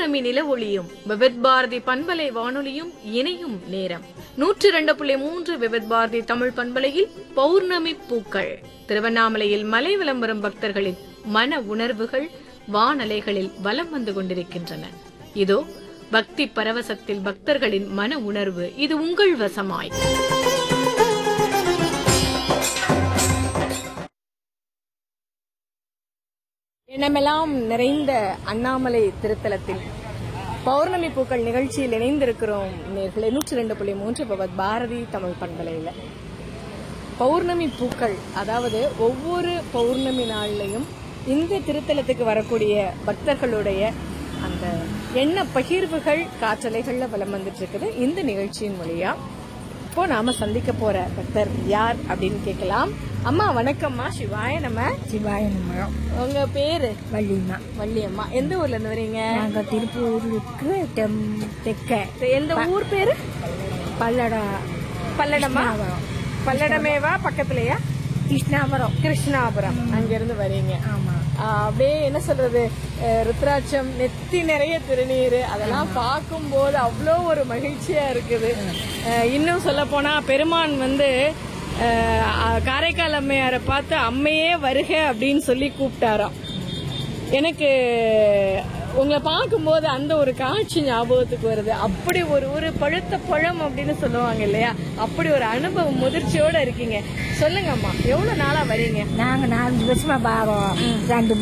பௌர்ணமி நில ஒளியும் விவித் பாரதி பண்பலை வானொலியும் இணையும் நேரம் நூற்றி இரண்டு புள்ளி மூன்று விவித் பாரதி தமிழ் பண்பலையில் பௌர்ணமி பூக்கள் திருவண்ணாமலையில் மலை விளம்பரம் பக்தர்களின் மன உணர்வுகள் வானலைகளில் வலம் வந்து கொண்டிருக்கின்றன இதோ பக்தி பரவசத்தில் பக்தர்களின் மன உணர்வு இது உங்கள் வசமாய் எண்ணமெல்லாம் நிறைந்த அண்ணாமலை திருத்தலத்தில் பௌர்ணமி பூக்கள் நிகழ்ச்சியில் இணைந்திருக்கிறோம் நேர்களே நூற்றி ரெண்டு புள்ளி மூன்று பகவத் பாரதி தமிழ் பண்பலையில் பௌர்ணமி பூக்கள் அதாவது ஒவ்வொரு பௌர்ணமி நாள்லையும் இந்த திருத்தலத்துக்கு வரக்கூடிய பக்தர்களுடைய அந்த எண்ண பகிர்வுகள் காற்றலைகள்ல வலம் வந்துட்டு இருக்குது இந்த நிகழ்ச்சியின் மூலியா இப்போ நாம சந்திக்க போற பக்தர் யார் அப்படின்னு கேட்கலாம் அம்மா வணக்கம்மா சிவாய நம்ம சிவாய நமரம் உங்க பேரு வள்ளிமா வள்ளியம்மா எந்த ஊர்ல இருந்து வரீங்க நாங்க திருப்பூருக்கு தெம் தெக்க எந்த ஊர் பேரு பல்லடா பல்லடமா கிருஷ்ணாபுரம். பல்லடமேவா பக்கத்துலயா கிருஷ்ணாபுரம் கிருஷ்ணாபுரம் அங்க இருந்து வரீங்க ஆமா ஆஹ் அப்படியே என்ன சொல்றது அஹ் ருத்ராட்சம் நெத்தி நிறைய திருநீர் அதெல்லாம் பார்க்கும்போது அவ்வளோ ஒரு மகிழ்ச்சியா இருக்குது அஹ் இன்னும் சொல்ல போனா பெருமான் வந்து அஹ் காரைக்கால் அம்மையாரை பார்த்து அம்மையே வருக அப்படின்னு சொல்லி கூப்பிட்டாராம் எனக்கு உங்களை பார்க்கும்போது அந்த ஒரு காட்சி ஞாபகத்துக்கு வருது அப்படி ஒரு ஒரு பழுத்த பழம் அப்படின்னு சொல்லுவாங்க இல்லையா அப்படி ஒரு அனுபவம் முதிர்ச்சியோட இருக்கீங்க சொல்லுங்கம்மா எவ்வளவு நாளா வரீங்க நாங்க நாலஞ்சு வருஷமா பாரோம் ரெண்டு